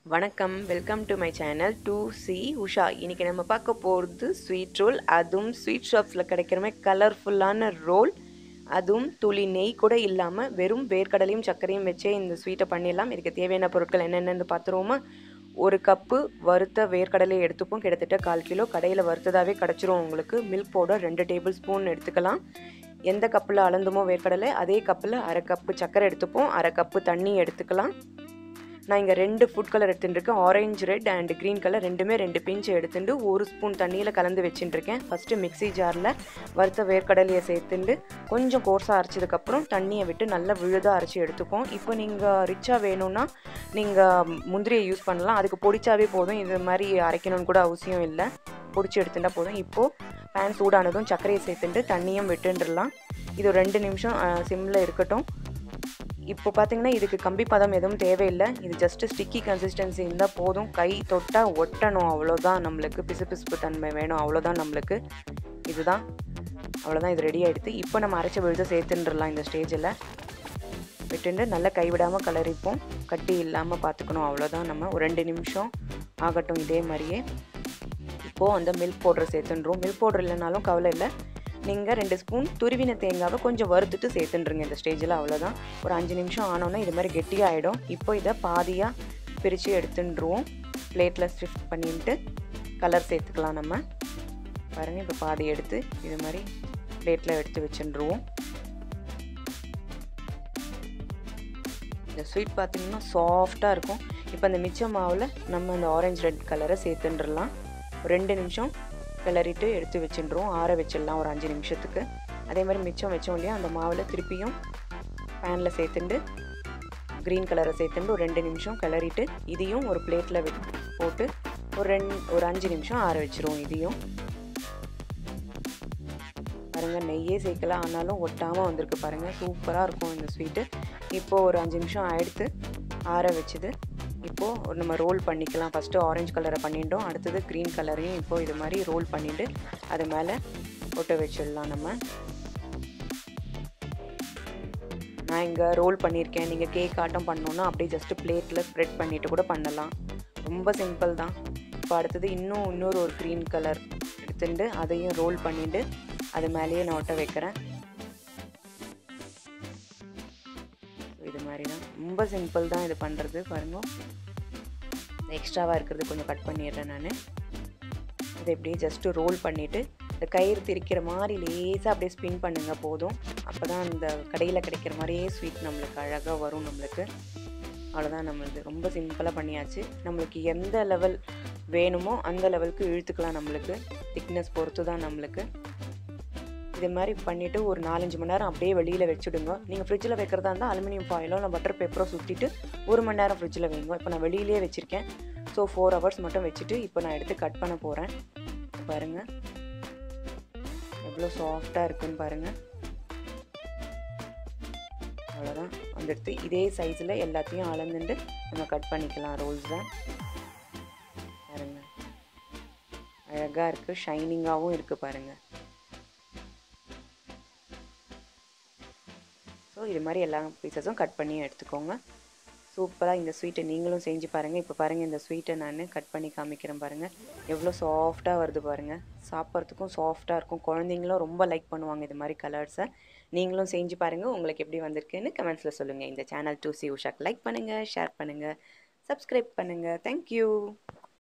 வணக்கம் welcome to my channel டூ சி உஷா இன்றைக்கி நம்ம பார்க்க போகிறது ஸ்வீட் ரோல் அதுவும் ஸ்வீட் ஷாப்ஸில் கிடைக்கிற மாதிரி கலர்ஃபுல்லான ரோல் அதுவும் துளி நெய் கூட இல்லாமல் வெறும் வேர்க்கடலையும் சர்க்கரையும் வச்சே இந்த ஸ்வீட்டை பண்ணிடலாம் இதுக்கு தேவையான பொருட்கள் என்னென்னு பார்த்துருவோமா ஒரு கப்பு வறுத்த வேர்க்கடலை எடுத்துப்போம் கிட்டத்தட்ட கால் கிலோ கடையில் வறுத்ததாகவே கிடச்சிரும் உங்களுக்கு மில்க் பவுடர் ரெண்டு டேபிள் ஸ்பூன் எடுத்துக்கலாம் எந்த கப்பில் அளந்துமோ வேர்க்கடலை அதே கப்பில் அரை கப்பு சர்க்கரை எடுத்துப்போம் அரை கப்பு தண்ணி எடுத்துக்கலாம் நான் இங்கே ரெண்டு ஃபுட் கலர் எடுத்துட்டுருக்கேன் orange red and green colour ரெண்டுமே ரெண்டு பிஞ்சு எடுத்துட்டு ஒரு ஸ்பூன் தண்ணியில் கலந்து வச்சுட்டுருக்கேன் ஃபஸ்ட்டு மிக்ஸி ஜாரில் வறுத்த வேர்க்கடலையை சேர்த்துட்டு கொஞ்சம் கோர்ஸாக அரைச்சதுக்கப்புறம் தண்ணியை விட்டு நல்லா விழுதாக அரைச்சி எடுத்துப்போம் இப்போ நீங்கள் ரிச்சாக வேணும்னா நீங்கள் முந்திரியை யூஸ் பண்ணலாம் அதுக்கு பொடிச்சாவே போதும் இது மாதிரி அரைக்கணும்னு கூட அவசியம் இல்லை பொடிச்சு எடுத்துட்டா போதும் இப்போது பேன் சூடானதும் சர்க்கரையை சேர்த்துட்டு தண்ணியும் விட்டுண்டுடலாம் இது ரெண்டு நிமிஷம் சிம்மில் இருக்கட்டும் இப்போ பார்த்தீங்கன்னா இதுக்கு கம்பி பதம் எதுவும் தேவையில்லை இது ஜஸ்ட்டு ஸ்டிக்கி கன்சிஸ்டன்சி இருந்தால் போதும் கை தொட்டால் ஒட்டணும் அவ்வளோதான் நம்மளுக்கு பிசு பிசுப்பு தன்மை வேணும் அவ்வளோதான் நம்மளுக்கு இதுதான் அவ்வளோதான் இது ரெடி ஆகிடுது இப்போ நம்ம அரைச்ச விழுத சேர்த்துன்றலாம் இந்த ஸ்டேஜில் விட்டுண்டு நல்லா கைவிடாமல் கலரிப்போம் கட்டி இல்லாமல் பார்த்துக்கணும் அவ்வளோதான் நம்ம ஒரு ரெண்டு நிமிஷம் ஆகட்டும் இதே மாதிரியே இப்போது அந்த மில்க் பவுடர் சேர்த்துன்றோம் மில்க் பவுடர் இல்லைனாலும் கவலை இல்லை நீங்கள் ரெண்டு ஸ்பூன் துருவின தேங்காவை கொஞ்சம் வறுத்துட்டு சேர்த்துன்றீங்க இந்த ஸ்டேஜில் அவ்வளோதான் ஒரு அஞ்சு நிமிஷம் ஆனோன்னா இது மாதிரி கெட்டியாக ஆகிடும் இப்போ இதை பாதியாக பிரித்து எடுத்துட்டுருவோம் பிளேட்டில் ஷிஃப்ட் பண்ணிட்டு கலர் சேர்த்துக்கலாம் நம்ம பாருங்கள் இப்போ பாதி எடுத்து இது மாதிரி பிளேட்டில் எடுத்து வச்சுருவோம் இந்த ஸ்வீட் பார்த்திங்கன்னா சாஃப்டாக இருக்கும் இப்போ அந்த மிச்ச மாவில் நம்ம அந்த ஆரஞ்சு ரெட் கலரை சேர்த்துட்டுலாம் ரெண்டு நிமிஷம் கிளறிட்டு எடுத்து வச்சுட்டுருவோம் ஆற வச்சிடலாம் ஒரு அஞ்சு நிமிஷத்துக்கு அதே மாதிரி மிச்சம் வச்சோம் இல்லையா அந்த மாவில் திருப்பியும் பேனில் சேர்த்துட்டு க்ரீன் கலரை சேர்த்துட்டு ஒரு ரெண்டு நிமிஷம் கிளறிட்டு இதையும் ஒரு பிளேட்டில் போட்டு ஒரு ரெண்டு ஒரு அஞ்சு நிமிஷம் ஆற வச்சுருவோம் இதையும் பாருங்கள் நெய்யே சேர்க்கலாம் ஆனாலும் ஒட்டாமல் வந்திருக்கு பாருங்கள் சூப்பராக இருக்கும் இந்த ஸ்வீட்டு இப்போது ஒரு அஞ்சு நிமிஷம் ஆயிடுத்து ஆற வச்சுது இப்போது நம்ம ரோல் பண்ணிக்கலாம் ஃபஸ்ட்டு ஆரஞ்சு கலரை பண்ணிட்டோம் அடுத்தது க்ரீன் கலரையும் இப்போது இது மாதிரி ரோல் பண்ணிவிட்டு அது மேலே ஒட்ட வச்சிடலாம் நம்ம நான் இங்கே ரோல் பண்ணியிருக்கேன் நீங்கள் கேக் ஆட்டம் பண்ணோன்னா அப்படியே ஜஸ்ட்டு பிளேட்டில் ஸ்ப்ரெட் பண்ணிவிட்டு கூட பண்ணலாம் ரொம்ப சிம்பிள் தான் இப்போ அடுத்தது இன்னும் இன்னொரு ஒரு க்ரீன் கலர் எடுத்துட்டு அதையும் ரோல் பண்ணிவிட்டு அது மேலேயே நான் ஒட்ட வைக்கிறேன் இது மாதிரி தான் ரொம்ப சிம்பிள் தான் இது பண்ணுறது பாருங்க எக்ஸ்ட்ராவாக இருக்கிறது கொஞ்சம் கட் பண்ணிடுறேன் நான் இதை இப்படியே ஜஸ்ட்டு ரோல் பண்ணிவிட்டு இந்த கயிறு திரிக்கிற மாதிரி லேசாக அப்படியே ஸ்பின் பண்ணுங்கள் போதும் அப்போ தான் அந்த கடையில் கிடைக்கிற மாதிரியே ஸ்வீட் நம்மளுக்கு அழகாக வரும் நம்மளுக்கு அவ்வளோதான் நம்மளுக்கு ரொம்ப சிம்பிளாக பண்ணியாச்சு நம்மளுக்கு எந்த லெவல் வேணுமோ அந்த லெவலுக்கு இழுத்துக்கலாம் நம்மளுக்கு திக்னஸ் பொறுத்து தான் நம்மளுக்கு இது மாதிரி பண்ணிவிட்டு ஒரு நாலஞ்சு மணி நேரம் அப்படியே வெளியில் வச்சுடுங்க நீங்கள் ஃப்ரிட்ஜில் வைக்கிறதா இருந்தால் அலுமினியம் ஃபாயிலோ இல்லை பட்டர் பேப்பரோ சுற்றிட்டு ஒரு மணி நேரம் ஃப்ரிட்ஜில் வைங்க இப்போ நான் வெளியிலே வச்சுருக்கேன் ஸோ ஃபோர் ஹவர்ஸ் மட்டும் வச்சுட்டு இப்போ நான் எடுத்து கட் பண்ண போகிறேன் பாருங்கள் எவ்வளோ சாஃப்டாக இருக்குன்னு பாருங்கள் அவ்வளோதான் வந்துடுத்து இதே சைஸில் எல்லாத்தையும் அளந்துட்டு நம்ம கட் பண்ணிக்கலாம் ரோல்ஸை பாருங்கள் அழகாக இருக்குது ஷைனிங்காகவும் இருக்குது பாருங்கள் ஸோ இது மாதிரி எல்லா பீசஸும் கட் பண்ணி எடுத்துக்கோங்க சூப்பராக இந்த ஸ்வீட்டை நீங்களும் செஞ்சு பாருங்கள் இப்போ பாருங்கள் இந்த ஸ்வீட்டை நான் கட் பண்ணி காமிக்கிறேன் பாருங்கள் எவ்வளோ சாஃப்டாக வருது பாருங்கள் சாப்பிட்றதுக்கும் சாஃப்டாக இருக்கும் குழந்தைங்களும் ரொம்ப லைக் பண்ணுவாங்க இது மாதிரி கலர்ஸை நீங்களும் செஞ்சு பாருங்கள் உங்களுக்கு எப்படி வந்திருக்குன்னு கமெண்ட்ஸில் சொல்லுங்கள் இந்த சேனல் டூ சி உஷாக்கு லைக் பண்ணுங்கள் ஷேர் பண்ணுங்கள் சப்ஸ்கிரைப் பண்ணுங்கள் தேங்க்யூ